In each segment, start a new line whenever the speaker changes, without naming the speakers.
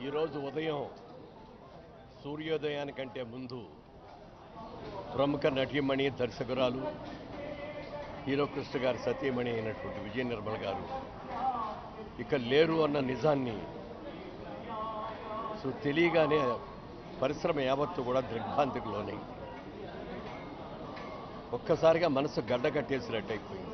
ఈరోజు ఉదయం సూర్యోదయానికంటే ముందు ప్రముఖ నటీమణి దర్శకురాలు హీరో కృష్ణ గారి సతీమణి అయినటువంటి విజయ నిర్మల్ గారు ఇక లేరు అన్న నిజాన్ని సో తెలియగానే పరిశ్రమ యావత్తు కూడా దిగ్భ్రాంతికి లోనై ఒక్కసారిగా మనసు గడ్డ కట్టేసినట్టయిపోయింది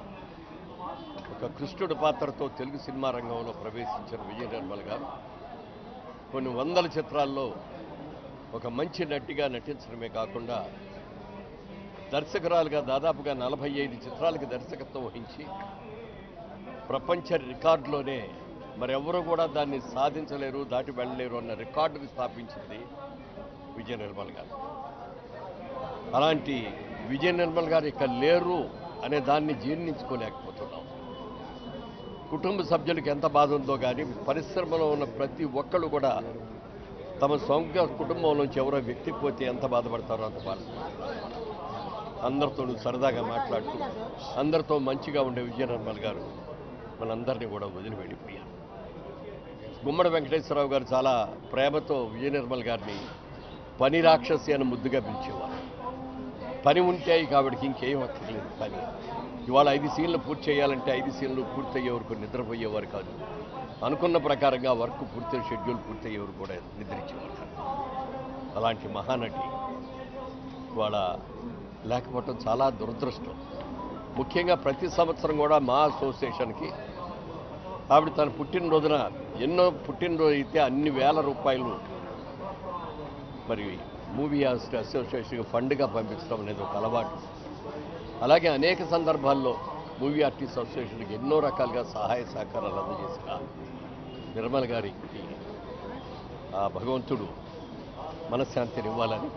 ఒక కృష్ణుడి పాత్రతో తెలుగు సినిమా రంగంలో ప్రవేశించిన విజయ నిర్మల్ గారు కొన్ని వందల చిత్రాల్లో ఒక మంచి నటిగా నటించడమే కాకుండా దర్శకురాలుగా దాదాపుగా నలభై ఐదు చిత్రాలకు దర్శకత్వం వహించి ప్రపంచ రికార్డులోనే మరెవరూ కూడా దాన్ని సాధించలేరు దాటి వెళ్ళలేరు అన్న రికార్డుని స్థాపించింది విజయ నిర్మల్ గారు అలాంటి విజయ నిర్మల్ గారు ఇక లేరు అనే దాన్ని జీర్ణించుకోలేకపోతున్నాం కుటుంబ సభ్యులకు ఎంత బాధ ఉందో కానీ పరిశ్రమలో ఉన్న ప్రతి ఒక్కళ్ళు కూడా తమ సొంత కుటుంబం నుంచి ఎవరో వ్యక్తి పోతే ఎంత బాధపడతారో అంత బాధ అందరితో సరదాగా మాట్లాడుతూ అందరితో మంచిగా ఉండే విజయ నిర్మల్ గారు మనందరినీ కూడా వదిలి వెళ్ళిపోయారు గుమ్మడి వెంకటేశ్వరరావు గారు చాలా ప్రేమతో విజయ నిర్మల్ గారిని పని రాక్షసి అని ముద్దుగా పిలిచేవారు పని ఉంటే ఇక ఆవిడకి ఇంకేం అక్కర్లేదు పని ఇవాళ ఐదు సీన్లు పూర్తి చేయాలంటే ఐదు సీన్లు పూర్తయ్యే వరకు నిద్రపోయేవారు కాదు అనుకున్న ప్రకారంగా వర్క్ పూర్తి షెడ్యూల్ పూర్తయ్యే వరకు కూడా నిద్రించేవారు కాదు అలాంటి మహానటి ఇవాళ లేకపోవటం చాలా దురదృష్టం ముఖ్యంగా ప్రతి సంవత్సరం కూడా మా అసోసియేషన్కి ఆవిడ తన పుట్టినరోజున ఎన్నో పుట్టినరోజు అయితే అన్ని వేల రూపాయలు మరి మూవీ అసోసియేషన్ ఫండ్గా పంపించడం అనేది ఒక అలవాటు అలాగే అనేక సందర్భాల్లో మూవీ ఆర్టిస్ట్ అసోసియేషన్కి ఎన్నో రకాలుగా సహాయ సహకారాలు అందజేసిన నిర్మల్ గారికి ఆ భగవంతుడు మనశ్శాంతిని ఇవ్వాలని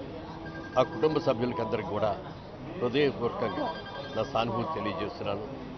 ఆ కుటుంబ సభ్యులకి అందరికీ కూడా హృదయపూర్వకంగా నా సానుభూతి తెలియజేస్తున్నాను